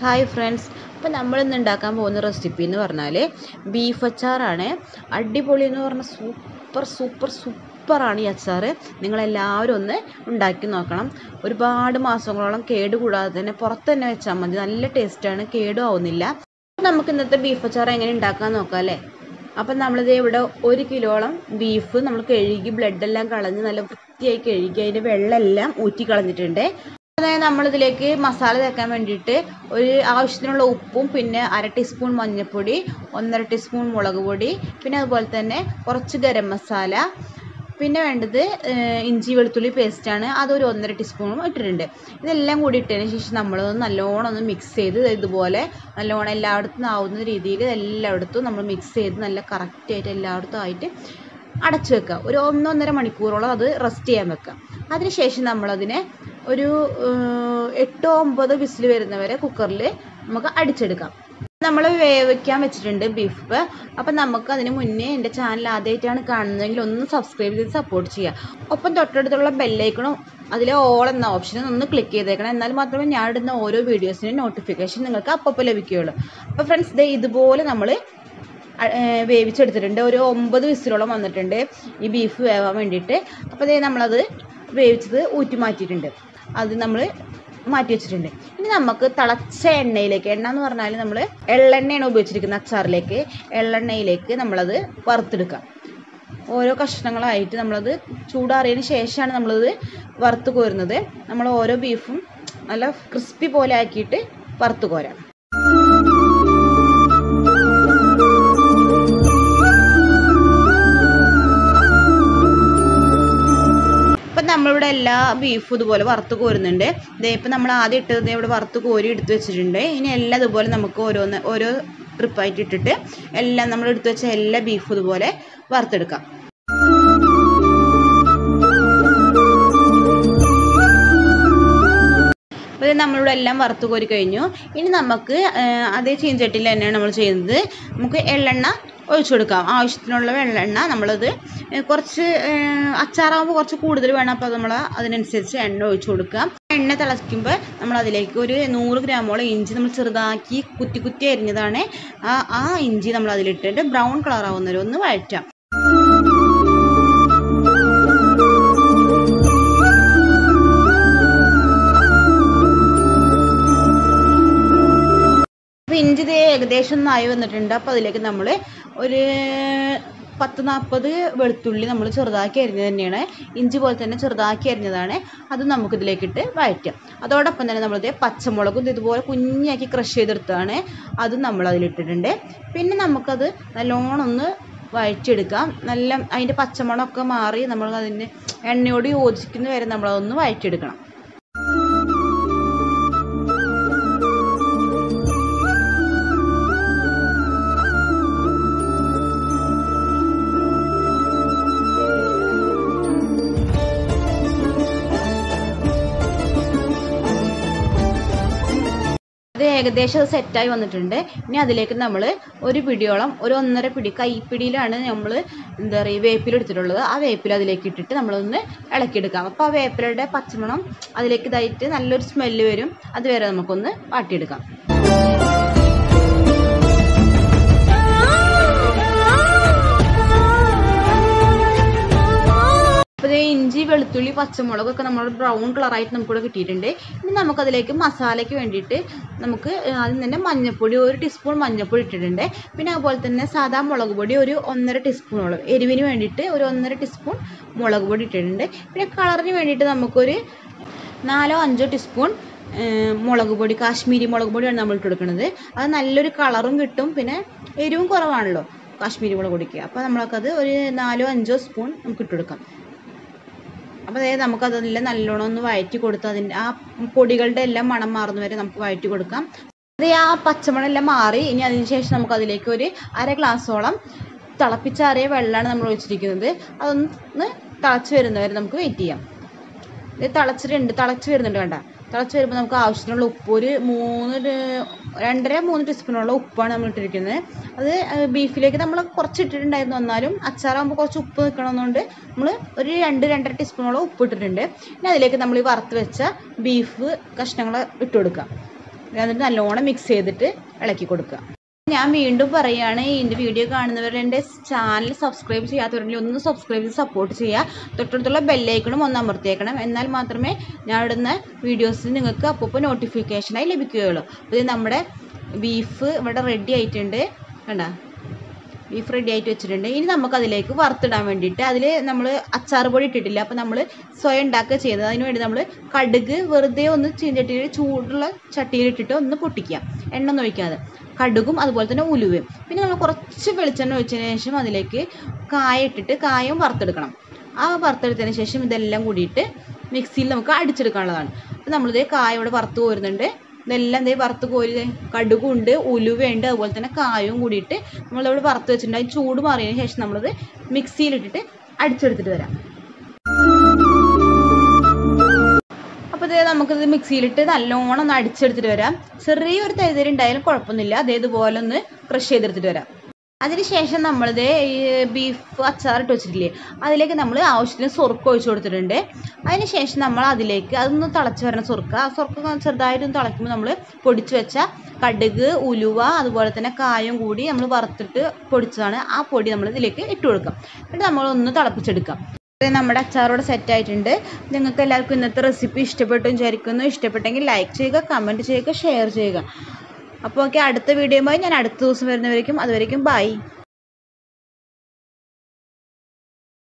hi friends അപ്പോൾ നമ്മൾ ഇന്ന് ഉണ്ടാക്കാൻ പോകുന്ന റെസിപ്പി എന്ന് പറഞ്ഞാൽ ബീഫ് അച്ചാറാണ് അടിപൊളി എന്ന് പറഞ്ഞാൽ സൂപ്പർ സൂപ്പർ സൂപ്പറാണ് ഈ അച്ചാർ നിങ്ങളെല്ലാവരും ഒന്ന് ഉണ്ടാക്കി നോക്കണം ഒരുപാട് മാസങ്ങളോളം കേട് കൂടാതെ തന്നെ പുറത്ത് തന്നെ വെച്ചാൽ മതി നല്ല ടേസ്റ്റാണ് കേടും ആവുന്നില്ല നമുക്ക് ഇന്നത്തെ ബീഫ് അച്ചാർ എങ്ങനെ ഉണ്ടാക്കാൻ നോക്കാം അല്ലേ അപ്പം നമ്മളിത് ഇവിടെ ഒരു കിലോളം ബീഫ് നമ്മൾ കഴുകി ബ്ലഡെല്ലാം കളഞ്ഞ് നല്ല വൃത്തിയായി കഴുകി അതിൻ്റെ വെള്ളമെല്ലാം ഊറ്റി കളഞ്ഞിട്ടുണ്ട് അതായത് നമ്മളിതിലേക്ക് മസാല തേക്കാൻ വേണ്ടിയിട്ട് ഒരു ആവശ്യത്തിനുള്ള ഉപ്പും പിന്നെ അര ടീസ്പൂൺ മഞ്ഞൾപ്പൊടി ഒന്നര ടീസ്പൂൺ മുളക് പൊടി പിന്നെ അതുപോലെ തന്നെ കുറച്ച് ഗരം മസാല പിന്നെ വേണ്ടത് ഇഞ്ചി വെളുത്തുള്ളി പേസ്റ്റാണ് അതൊരു ഒന്നര ടീസ്പൂണും ഇട്ടിട്ടുണ്ട് ഇതെല്ലാം കൂടി ഇട്ടതിന് ശേഷം നമ്മളൊന്ന് നല്ലോണം ഒന്ന് മിക്സ് ചെയ്ത് ഇതുപോലെ നല്ലോണം എല്ലായിടത്തും ആവുന്ന രീതിയിൽ എല്ലായിടത്തും നമ്മൾ മിക്സ് ചെയ്ത് നല്ല കറക്റ്റായിട്ട് എല്ലായിടത്തും ആയിട്ട് അടച്ചു വെക്കുക ഒരു ഒന്നൊന്നര മണിക്കൂറോളം അത് റെസ്റ്റ് ചെയ്യാൻ വെക്കുക അതിനുശേഷം നമ്മളതിനെ ഒരു എട്ടോ ഒമ്പതോ വിസിൽ വരുന്നവരെ കുക്കറിൽ നമുക്ക് അടിച്ചെടുക്കാം നമ്മൾ വേവിക്കാൻ വെച്ചിട്ടുണ്ട് ബീഫ് അപ്പം നമുക്ക് അതിന് മുന്നേ എൻ്റെ ചാനൽ ആദ്യമായിട്ടാണ് കാണുന്നതെങ്കിൽ ഒന്ന് സബ്സ്ക്രൈബ് ചെയ്ത് സപ്പോർട്ട് ചെയ്യുക ഒപ്പം തൊട്ടടുത്തുള്ള ബെല്ലൈക്കണും അതിൽ ഓൾ എന്ന ഓപ്ഷൻ ഒന്ന് ക്ലിക്ക് ചെയ്തേക്കണം എന്നാൽ മാത്രമേ ഞാൻ ഇടുന്ന ഓരോ വീഡിയോസിനും നോട്ടിഫിക്കേഷൻ നിങ്ങൾക്ക് അപ്പോൾ ലഭിക്കുകയുള്ളൂ അപ്പോൾ ഫ്രണ്ട്സ് ദേ ഇതുപോലെ നമ്മൾ വേവിച്ചെടുത്തിട്ടുണ്ട് ഒരു ഒമ്പത് വിസിലോളം വന്നിട്ടുണ്ട് ഈ ബീഫ് വേവാൻ വേണ്ടിയിട്ട് അപ്പോൾ ദേ നമ്മളത് വേവിച്ചത് ഊറ്റി മാറ്റിയിട്ടുണ്ട് അത് നമ്മൾ മാറ്റി വെച്ചിട്ടുണ്ട് ഇനി നമുക്ക് തിളച്ച എണ്ണയിലേക്ക് എണ്ണ എന്ന് പറഞ്ഞാൽ നമ്മൾ എള്ളെണ്ണയാണ് ഉപയോഗിച്ചിരിക്കുന്നത് അച്ചാറിലേക്ക് എള്ളെണ്ണയിലേക്ക് നമ്മളത് വറുത്തെടുക്കാം ഓരോ കഷ്ണങ്ങളായിട്ട് നമ്മളത് ചൂടാറിയതിന് ശേഷമാണ് നമ്മളത് വറുത്ത് കോരുന്നത് നമ്മൾ ഓരോ ബീഫും നല്ല ക്രിസ്പി പോലെ ആക്കിയിട്ട് വറുത്ത് കോരാം ഇപ്പം നമ്മളിവിടെ എല്ലാ ബീഫും ഇതുപോലെ വറുത്ത് കോരുന്നുണ്ട് ഇതേ ഇപ്പം നമ്മൾ ആദ്യം ഇട്ടത് ഇവിടെ വറുത്ത് കോരി എടുത്ത് വെച്ചിട്ടുണ്ട് ഇനി എല്ലാം ഇതുപോലെ നമുക്ക് ഓരോന്ന് ഓരോ ട്രിപ്പായിട്ട് ഇട്ടിട്ട് എല്ലാം നമ്മൾ എടുത്ത് വെച്ച എല്ലാ ബീഫും ഇതുപോലെ വറുത്തെടുക്കാം അപ്പോൾ നമ്മളിവിടെ എല്ലാം വറുത്ത് കോരി കഴിഞ്ഞു ഇനി നമുക്ക് അതേ ചീഞ്ചട്ടിയിൽ തന്നെയാണ് നമ്മൾ ചെയ്യുന്നത് നമുക്ക് എള്ളെണ്ണ ഒഴിച്ചു കൊടുക്കാം ആവശ്യത്തിനുള്ള വെള്ളെണ്ണ നമ്മളത് കുറച്ച് അച്ചാറാകുമ്പോൾ കുറച്ച് കൂടുതൽ വേണം അപ്പോൾ നമ്മൾ അതിനനുസരിച്ച് എണ്ണ ഒഴിച്ചു കൊടുക്കാം എണ്ണ തിളയ്ക്കുമ്പോൾ നമ്മൾ അതിലേക്ക് ഒരു നൂറ് ഗ്രാമോളം ഇഞ്ചി നമ്മൾ ചെറുതാക്കി കുത്തി കുത്തി അരിഞ്ഞതാണ് ആ ആ ഇഞ്ചി നമ്മൾ അതിലിട്ടിട്ട് ബ്രൗൺ കളർ ആവുന്നവരെ ഒന്ന് വഴറ്റാം അപ്പോൾ ഇഞ്ചി ഇത് ഏകദേശം ഒന്നായി വന്നിട്ടുണ്ട് അപ്പോൾ അതിലേക്ക് നമ്മൾ ഒരു പത്ത് നാൽപ്പത് വെളുത്തുള്ളി നമ്മൾ ചെറുതാക്കി അരിഞ്ഞത് തന്നെയാണ് ഇഞ്ചി പോലെ തന്നെ ചെറുതാക്കി അരിഞ്ഞതാണ് അത് നമുക്കിതിലേക്കിട്ട് വഴറ്റാം അതോടൊപ്പം തന്നെ നമ്മളിത് പച്ചമുളകും ഇതുപോലെ കുഞ്ഞാക്കി ക്രഷ് ചെയ്തെടുത്തതാണ് അതും നമ്മൾ അതിലിട്ടിട്ടുണ്ട് പിന്നെ നമുക്കത് നല്ലോണം ഒന്ന് വഴറ്റിയെടുക്കാം നല്ല അതിൻ്റെ പച്ചമണമൊക്കെ മാറി നമ്മൾ അതിൻ്റെ എണ്ണയോട് യോജിക്കുന്ന വരെ നമ്മളതൊന്ന് വഴറ്റിയെടുക്കണം ഇത് ഏകദേശം അത് സെറ്റായി വന്നിട്ടുണ്ട് ഇനി അതിലേക്ക് നമ്മൾ ഒരു പിടിയോളം ഒരു ഒന്നര പിടി കൈപ്പിടിയിലാണ് നമ്മൾ എന്താ പറയുക വേപ്പില എടുത്തിട്ടുള്ളത് ആ വേപ്പില അതിലേക്ക് ഇട്ടിട്ട് നമ്മളൊന്ന് ഇളക്കിയെടുക്കാം അപ്പോൾ ആ വേപ്പിലയുടെ പച്ചമണം അതിലേക്ക് ഇതായിട്ട് നല്ലൊരു സ്മെല്ല് വരും അതുവരെ നമുക്കൊന്ന് വാട്ടിയെടുക്കാം അപ്പോൾ ഇഞ്ചി വെളുത്തുള്ളി പച്ചമുളകൊക്കെ നമ്മൾ ബ്രൗൺ കളറായിട്ട് നമുക്കിവിടെ കിട്ടിയിട്ടുണ്ട് ഇനി നമുക്കതിലേക്ക് മസാലയ്ക്ക് വേണ്ടിയിട്ട് നമുക്ക് ആദ്യം തന്നെ മഞ്ഞൾപ്പൊടി ഒരു ടീസ്പൂൺ മഞ്ഞൾപ്പൊടി ഇട്ടിട്ടുണ്ട് പിന്നെ അതുപോലെ തന്നെ സാധാ മുളക് പൊടി ഒരു ഒന്നര ടീസ്പൂണോളം എരിവിന് വേണ്ടിയിട്ട് ഒരു ഒന്നര ടീസ്പൂൺ മുളക് പൊടി ഇട്ടിട്ടുണ്ട് പിന്നെ കളറിന് വേണ്ടിയിട്ട് നമുക്കൊരു നാലോ അഞ്ചോ ടീസ്പൂൺ മുളക് പൊടി കാശ്മീരി മുളക് പൊടിയാണ് നമ്മൾ ഇട്ട് കൊടുക്കുന്നത് അത് നല്ലൊരു കളറും കിട്ടും പിന്നെ എരിവും കുറവാണല്ലോ കാശ്മീരി മുളക് പൊടിക്ക് അപ്പോൾ നമ്മളൊക്കത് ഒരു നാലോ അഞ്ചോ സ്പൂൺ നമുക്ക് ഇട്ട് കൊടുക്കാം അപ്പോൾ അതായത് നമുക്കതെല്ലാം നല്ലോണം ഒന്ന് വഴറ്റി കൊടുത്ത് അതിൻ്റെ ആ പൊടികളുടെ എല്ലാം മണം മാറുന്ന വരെ നമുക്ക് വഴറ്റി കൊടുക്കാം അത് ആ പച്ചമണം എല്ലാം മാറി ഇനി അതിന് ശേഷം നമുക്ക് അതിലേക്ക് ഒരു അര ഗ്ലാസ്സോളം തിളപ്പിച്ചാറിയ വെള്ളമാണ് നമ്മൾ ഒഴിച്ചിരിക്കുന്നത് അതൊന്ന് തിളച്ച് വരുന്നവരെ നമുക്ക് വെയിറ്റ് ചെയ്യാം ഇത് തിളച്ചിട്ടുണ്ട് തിളച്ച് വരുന്നുണ്ട് കണ്ട തിളച്ച് വരുമ്പോൾ നമുക്ക് ആവശ്യത്തിനുള്ള ഉപ്പ് ഒരു മൂന്ന് രണ്ടര മൂന്ന് ടീസ്പൂണോളം ഉപ്പാണ് നമ്മൾ ഇട്ടിരിക്കുന്നത് അത് ബീഫിലേക്ക് നമ്മൾ കുറച്ച് ഇട്ടിട്ടുണ്ടായിരുന്നു എന്നാലും അച്ചാറാകുമ്പോൾ കുറച്ച് ഉപ്പ് നിൽക്കണമെന്നുകൊണ്ട് നമ്മൾ ഒരു രണ്ട് രണ്ടര ടീസ്പൂണോളം ഉപ്പ് ഇട്ടിട്ടുണ്ട് പിന്നെ അതിലേക്ക് നമ്മൾ ഈ വറുത്ത് വെച്ച ബീഫ് കഷ്ണങ്ങൾ ഇട്ട് കൊടുക്കാം എന്നിട്ട് നല്ലോണം മിക്സ് ചെയ്തിട്ട് ഇളക്കി കൊടുക്കുക ഞാൻ വീണ്ടും പറയുകയാണ് എൻ്റെ വീഡിയോ കാണുന്നവർ എൻ്റെ ചാനൽ സബ്സ്ക്രൈബ് ചെയ്യാത്തവരുണ്ടെങ്കിൽ ഒന്ന് സബ്സ്ക്രൈബ് ചെയ്ത് സപ്പോർട്ട് ചെയ്യുക തൊട്ടടുത്തുള്ള ബെല്ലൈക്കണും ഒന്ന് അമർത്തിയേക്കണം എന്നാൽ മാത്രമേ ഞാൻ ഇടുന്ന വീഡിയോസ് നിങ്ങൾക്ക് അപ്പോൾ നോട്ടിഫിക്കേഷനായി ലഭിക്കുകയുള്ളൂ അപ്പോൾ ഇത് നമ്മുടെ ബീഫ് ഇവിടെ റെഡി ആയിട്ടുണ്ട് കണ്ട ബീഫ് റെഡി ആയിട്ട് വെച്ചിട്ടുണ്ട് ഇനി നമുക്ക് അതിലേക്ക് വറുത്തിടാൻ വേണ്ടിയിട്ട് അതിൽ നമ്മൾ അച്ചാർ പൊടി ഇട്ടിട്ടില്ല അപ്പോൾ നമ്മൾ സ്വയം ഉണ്ടാക്കുക ചെയ്യുന്നത് അതിന് വേണ്ടി നമ്മൾ കടുക് വെറുതെ ഒന്ന് ചീഞ്ചട്ടിയിൽ ചൂടുള്ള ചട്ടിയിൽ ഇട്ടിട്ട് ഒന്ന് പൊട്ടിക്കുക എണ്ണ ഒന്നും ഒഴിക്കാതെ കടുകും അതുപോലെ തന്നെ ഉലുവയും പിന്നെ നമ്മൾ കുറച്ച് വെളിച്ചെണ്ണ ഒഴിച്ചതിന് ശേഷം അതിലേക്ക് കായ ഇട്ടിട്ട് കായം വറുത്തെടുക്കണം ആ വറുത്തെടുത്തതിന് ശേഷം ഇതെല്ലാം കൂടിയിട്ട് മിക്സിയിൽ നമുക്ക് അടിച്ചെടുക്കാനുള്ളതാണ് അപ്പോൾ നമ്മളിത് കായ ഇവിടെ വറുത്ത് കോരുന്നുണ്ട് ഇതെല്ലാം ദേ വറുത്ത് കോരി ദേ കടുകുണ്ട് ഉലുവയുണ്ട് അതുപോലെ തന്നെ കായവും കൂടിയിട്ട് നമ്മളിവിടെ വറുത്ത് വെച്ചിട്ടുണ്ട് അത് ചൂട് മാറിയതിന് ശേഷം നമ്മളിത് മിക്സിയിലിട്ടിട്ട് അടിച്ചെടുത്തിട്ട് വരാം അപ്പോൾ ഇത് നമുക്കിത് മിക്സിയിലിട്ട് നല്ലോണം ഒന്ന് അടിച്ചെടുത്തിട്ട് വരാം ചെറിയൊരു തരിതരി ഉണ്ടായാലും കുഴപ്പമൊന്നുമില്ല അതേ ഇതുപോലെ ഒന്ന് ക്രഷ് ചെയ്തെടുത്തിട്ട് വരാം അതിനുശേഷം നമ്മളിത് ഈ ബീഫ് അച്ചാറിട്ട് വെച്ചിട്ടില്ലേ അതിലേക്ക് നമ്മൾ ആവശ്യത്തിന് സുറുക്ക് ഒഴിച്ചു കൊടുത്തിട്ടുണ്ട് അതിനുശേഷം നമ്മൾ അതിലേക്ക് അതൊന്ന് തിളച്ച് വരണം സുറുക്ക ആ സുറുക്ക ചെറുതായിട്ടൊന്ന് തിളയ്ക്കുമ്പോൾ നമ്മൾ പൊടിച്ച് വെച്ച കടുക് ഉലുവ അതുപോലെ തന്നെ കായം കൂടി നമ്മൾ വറുത്തിട്ട് പൊടിച്ചതാണ് ആ പൊടി നമ്മൾ ഇതിലേക്ക് ഇട്ട് കൊടുക്കാം എന്നിട്ട് നമ്മളൊന്ന് തിളപ്പിച്ചെടുക്കാം ഇത് നമ്മുടെ അച്ചാറോടെ സെറ്റ് ആയിട്ടുണ്ട് നിങ്ങൾക്ക് എല്ലാവർക്കും ഇന്നത്തെ റെസിപ്പി ഇഷ്ടപ്പെട്ടു വിചാരിക്കുന്നു ഇഷ്ടപ്പെട്ടെങ്കിൽ ലൈക്ക് ചെയ്യുക കമൻറ്റ് ചെയ്യുക ഷെയർ ചെയ്യുക അപ്പോൾ ഓക്കെ അടുത്ത വീഡിയോയുമായി ഞാൻ അടുത്ത ദിവസം വരുന്നവരേക്കും അതുവരേക്കും ബൈ